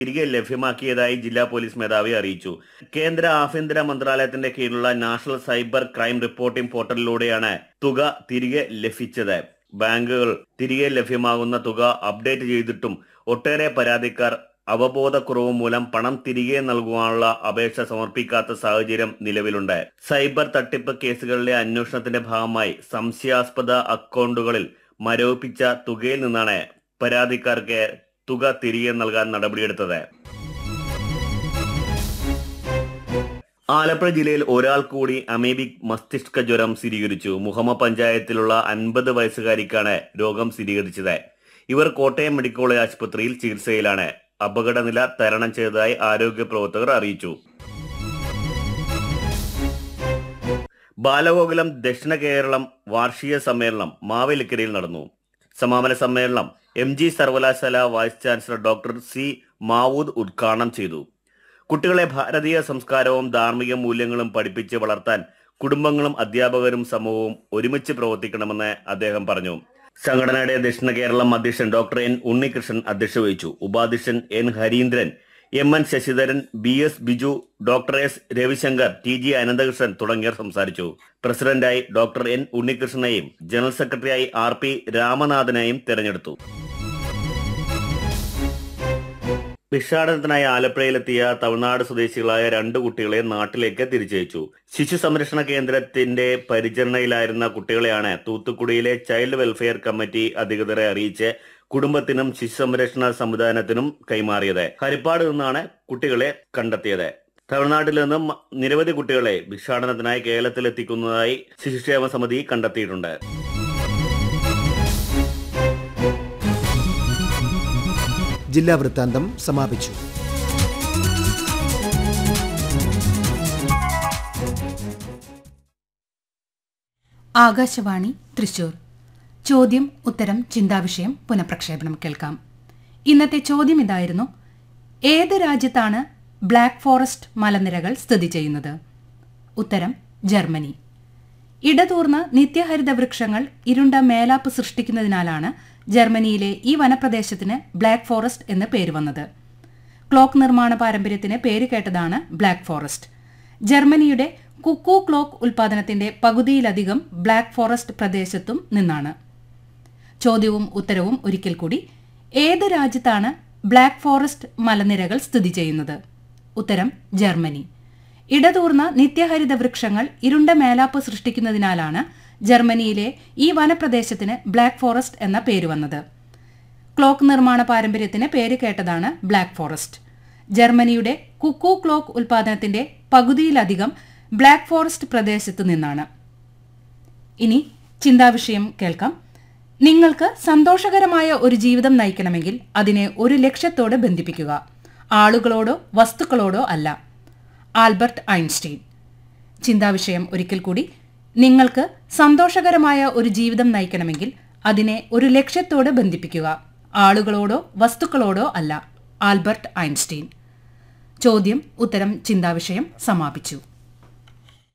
തിരികെ ലഭ്യമാക്കിയതായി ജില്ലാ പോലീസ് മേധാവി അറിയിച്ചു കേന്ദ്ര ആഭ്യന്തര മന്ത്രാലയത്തിന്റെ കീഴിലുള്ള നാഷണൽ സൈബർ ക്രൈം റിപ്പോർട്ടിംഗ് പോർട്ടലിലൂടെയാണ് തുക തിരികെ ലഭിച്ചത് ബാങ്കുകൾ തിരികെ ലഭ്യമാകുന്ന തുക അപ്ഡേറ്റ് ചെയ്തിട്ടും ഒട്ടേറെ പരാതിക്കാർ അവബോധക്കുറവ് മൂലം പണം തിരികെ നൽകുവാനുള്ള അപേക്ഷ സമർപ്പിക്കാത്ത സാഹചര്യം നിലവിലുണ്ട് സൈബർ തട്ടിപ്പ് കേസുകളിലെ അന്വേഷണത്തിന്റെ ഭാഗമായി സംശയാസ്പദ അക്കൗണ്ടുകളിൽ മരവിപ്പിച്ച തുകയിൽ നിന്നാണ് പരാതിക്കാർക്ക് തുക തിരികെ നൽകാൻ നടപടിയെടുത്തത് ആലപ്പുഴ ജില്ലയിൽ ഒരാൾ കൂടി അമേബിക് മസ്തിഷ്ക ജ്വരം സ്ഥിരീകരിച്ചു മുഹമ്മ പഞ്ചായത്തിലുള്ള അൻപത് വയസ്സുകാരിക്കാണ് രോഗം സ്ഥിരീകരിച്ചത് ഇവർ കോട്ടയം മെഡിക്കൽ കോളേജ് ആശുപത്രിയിൽ ചികിത്സയിലാണ് അപകടനില തരണം ചെയ്തതായി ആരോഗ്യ പ്രവർത്തകർ അറിയിച്ചു ബാലഗോകുലം ദക്ഷിണ കേരളം വാർഷിക സമ്മേളനം മാവേലിക്കരയിൽ നടന്നു സമാപന സമ്മേളനം എം ജി സർവകലാശാല vice chancellor doctor C Mavood ഉദ്ഘാടനം ചെയ്തു കുട്ടികളെ ഭാരതീയ സംസ്കാരവും ധാർമ്മിക മൂല്യങ്ങളും പഠിപ്പിച്ച് വളർത്താൻ കുടുംബങ്ങളും അധ്യാപകരും സമൂഹവും ഒരുമിച്ച് പ്രവർത്തിക്കണമെന്ന് അദ്ദേഹം പറഞ്ഞു സംഘടനയുടെ ദക്ഷിണ കേരളം അധ്യക്ഷൻ ഡോക്ടർ എൻ ഉണ്ണികൃഷ്ണൻ അധ്യക്ഷത വഹിച്ചു ഉപാധ്യക്ഷൻ N Hareendran M N Sasidharan B S Biju doctor S Ravishankar T G Ananthakrishnan തുടങ്ങിയവർ സംസാരിച്ചു പ്രസിഡന്റായി ഡോക്ടർ എൻ ഉണ്ണികൃഷ്ണനെയും ജനറൽ സെക്രട്ടറിയായി ആർ പി രാമനാഥനെയും തെരഞ്ഞെടുത്തു ഭിക്ഷാടനത്തിനായി ആലപ്പുഴയിലെത്തിയ തമിഴ്നാട് സ്വദേശികളായ രണ്ട് കുട്ടികളെ നാട്ടിലേക്ക് തിരിച്ചയച്ചു ശിശു സംരക്ഷണ കേന്ദ്രത്തിന്റെ പരിചരണയിലായിരുന്ന കുട്ടികളെയാണ് തൂത്തുക്കുടിയിലെ ചൈൽഡ് വെൽഫെയർ കമ്മിറ്റി അധികൃതരെ അറിയിച്ച് കുടുംബത്തിനും ശിശു സംരക്ഷണ സംവിധാനത്തിനും കൈമാറിയത് ഹരിപ്പാട് നിന്നാണ് കുട്ടികളെ കണ്ടെത്തിയത് തമിഴ്നാട്ടിൽ നിന്നും നിരവധി കുട്ടികളെ ഭിക്ഷാടനത്തിനായി കേരളത്തിലെത്തിക്കുന്നതായി ശിശുക്ഷേമ സമിതി കണ്ടെത്തിയിട്ടുണ്ട് ജില്ലാ വൃത്താന്തം സമാപിച്ചു ആകാശവാണി തൃശൂർ ചോദ്യം ഉത്തരം ചിന്താവിഷയം പുനഃപ്രക്ഷേപണം കേൾക്കാം ഇന്നത്തെ ചോദ്യം ഇതായിരുന്നു ഏത് രാജ്യത്താണ് ബ്ലാക്ക് ഫോറസ്റ്റ് മലനിരകൾ സ്ഥിതി ചെയ്യുന്നത് ഉത്തരം ജർമ്മനി ഇടതൂർന്ന നിത്യഹരിത വൃക്ഷങ്ങൾ ഇരുണ്ട മേലാപ്പ് സൃഷ്ടിക്കുന്നതിനാലാണ് ജർമ്മനിയിലെ ഈ വനപ്രദേശത്തിന് ബ്ലാക്ക് ഫോറസ്റ്റ് എന്ന് പേര് വന്നത് ക്ലോക്ക് നിർമ്മാണ പാരമ്പര്യത്തിന് പേര് കേട്ടതാണ് ബ്ലാക്ക് ഫോറസ്റ്റ് ജർമ്മനിയുടെ കുക്കു ക്ലോക്ക് ഉൽപാദനത്തിന്റെ പകുതിയിലധികം ബ്ലാക്ക് ഫോറസ്റ്റ് പ്രദേശത്തും നിന്നാണ് ചോദ്യവും ഉത്തരവും ഒരിക്കൽ കൂടി ഏത് രാജ്യത്താണ് ബ്ലാക്ക് ഫോറസ്റ്റ് മലനിരകൾ സ്ഥിതി ചെയ്യുന്നത് ഉത്തരം ജർമ്മനി ഇടതൂർന്ന നിത്യഹരിത വൃക്ഷങ്ങൾ ഇരുണ്ട മേലാപ്പ് സൃഷ്ടിക്കുന്നതിനാലാണ് ജർമ്മനിയിലെ ഈ വനപ്രദേശത്തിന് ബ്ലാക്ക് ഫോറസ്റ്റ് എന്ന പേര് വന്നത് ക്ലോക്ക് നിർമ്മാണ പാരമ്പര്യത്തിന് പേര് കേട്ടതാണ് ബ്ലാക്ക് ഫോറസ്റ്റ് ജർമ്മനിയുടെ കുക്കു ക്ലോക്ക് ഉൽപാദനത്തിന്റെ പകുതിയിലധികം ബ്ലാക്ക് ഫോറസ്റ്റ് പ്രദേശത്തു നിന്നാണ് ഇനി ചിന്താവിഷയം കേൾക്കാം നിങ്ങൾക്ക് സന്തോഷകരമായ ഒരു ജീവിതം നയിക്കണമെങ്കിൽ അതിനെ ഒരു ലക്ഷ്യത്തോടെ ബന്ധിപ്പിക്കുക ആളുകളോടോ വസ്തുക്കളോടോ അല്ല ആൽബർട്ട് ഐൻസ്റ്റീൻ ചിന്താവിഷയം ഒരിക്കൽ കൂടി നിങ്ങൾക്ക് സന്തോഷകരമായ ഒരു ജീവിതം നയിക്കണമെങ്കിൽ അതിനെ ഒരു ലക്ഷ്യത്തോടെ ബന്ധിപ്പിക്കുക ആളുകളോടോ വസ്തുക്കളോടോ അല്ല ആൽബർട്ട് ഐൻസ്റ്റീൻ ചോദ്യം ഉത്തരം ചിന്താവിഷയം സമാപിച്ചു